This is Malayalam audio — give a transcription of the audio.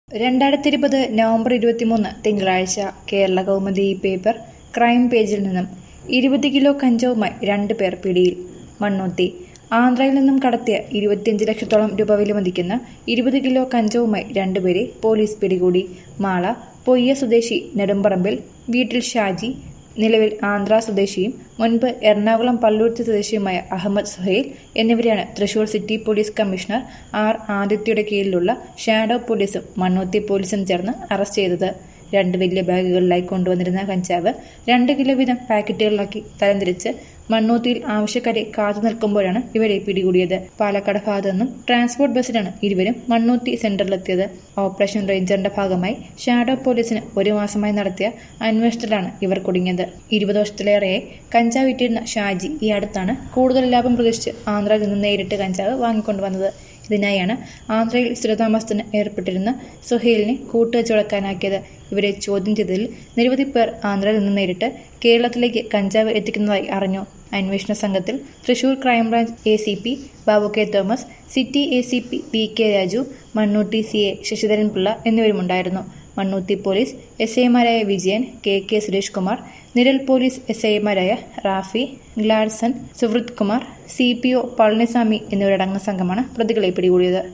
രണ്ടായിരത്തി ഇരുപത് നവംബർ ഇരുപത്തിമൂന്ന് തിങ്കളാഴ്ച കേരള കൗമുദി പേപ്പർ ക്രൈം പേജിൽ നിന്നും ഇരുപത് കിലോ കഞ്ചാവുമായി രണ്ട് പേർ പിടിയിൽ മണ്ണൂത്തി ആന്ധ്രയിൽ നിന്നും കടത്തിയ ഇരുപത്തിയഞ്ച് ലക്ഷത്തോളം രൂപ വിലമതിക്കുന്ന ഇരുപത് കിലോ കഞ്ചാവുമായി രണ്ടുപേരെ പോലീസ് പിടികൂടി മാള പൊയ്യ സ്വദേശി നെടുമ്പറമ്പിൽ വീട്ടിൽ ഷാജി നിലവിൽ ആന്ധ്ര സ്വദേശിയും മുൻപ് എറണാകുളം പള്ളുരുത്തി സ്വദേശിയുമായ അഹമ്മദ് സുഹൈൽ എന്നിവരെയാണ് Thrissur city police commissioner R ആദിത്യയുടെ കീഴിലുള്ള ഷാഡോ പോലീസും മണ്ണൂത്തി പോലീസും ചേർന്ന് അറസ്റ്റ് ചെയ്തത് രണ്ട് വലിയ ബാഗുകളിലായി കൊണ്ടുവന്നിരുന്ന കഞ്ചാവ് രണ്ട് കിലോ വീതം പാക്കറ്റുകളിലാക്കി തരംതിരിച്ച് മണ്ണൂത്തിയിൽ ആവശ്യക്കാരെ കാത്തു നിൽക്കുമ്പോഴാണ് ഇവരെ പിടികൂടിയത് പാലക്കാട് ഭാഗത്തു നിന്നും ട്രാൻസ്പോർട്ട് ബസ്സിലാണ് ഇരുവരും മണ്ണൂത്തി സെന്ററിലെത്തിയത് ഓപ്പറേഷൻ റേഞ്ചറിന്റെ ഭാഗമായി ഷാഡോ പോലീസിന് ഒരു മാസമായി നടത്തിയ അന്വേഷണത്തിലാണ് ഇവർ കുടുങ്ങിയത് ഇരുപത് വർഷത്തിലേറെയായി കഞ്ചാവ് വിറ്റിരുന്ന ഷാജി ഈ അടുത്താണ് കൂടുതൽ ലാഭം പ്രതീക്ഷിച്ച് ആന്ധ്രയിൽ നിന്ന് നേരിട്ട് കഞ്ചാവ് വാങ്ങിക്കൊണ്ടുവന്നത് ഇതിനായാണ് ആന്ധ്രയിൽ സ്ഥിരതാമസത്തിന് ഏർപ്പെട്ടിരുന്ന സുഹേലിനെ കൂട്ടുവച്ചുടക്കാനാക്കിയത് ഇവരെ ചോദ്യം ചെയ്തതിൽ നിരവധി പേർ ആന്ധ്രയിൽ നിന്ന് നേരിട്ട് കേരളത്തിലേക്ക് കഞ്ചാവ് എത്തിക്കുന്നതായി അറിഞ്ഞു അന്വേഷണ സംഘത്തിൽ Thrissur crime branch A C P Babu K Thomas city A C P P K Raju Mannuthy C A Sasidharan Pillai എന്നിവരുമുണ്ടായിരുന്നു മണ്ണൂത്തി പോലീസ് എസ് ഐമാരായ വിജയൻ കെ കെ സുരേഷ് കുമാർ നിരൽ പോലീസ് എസ് ഐമാരായ Rafi Gladson Suhruth Kumar C P O Palaniswami എന്നിവരടങ്ങുന്ന സംഘമാണ് പ്രതികളെ പിടികൂടിയത്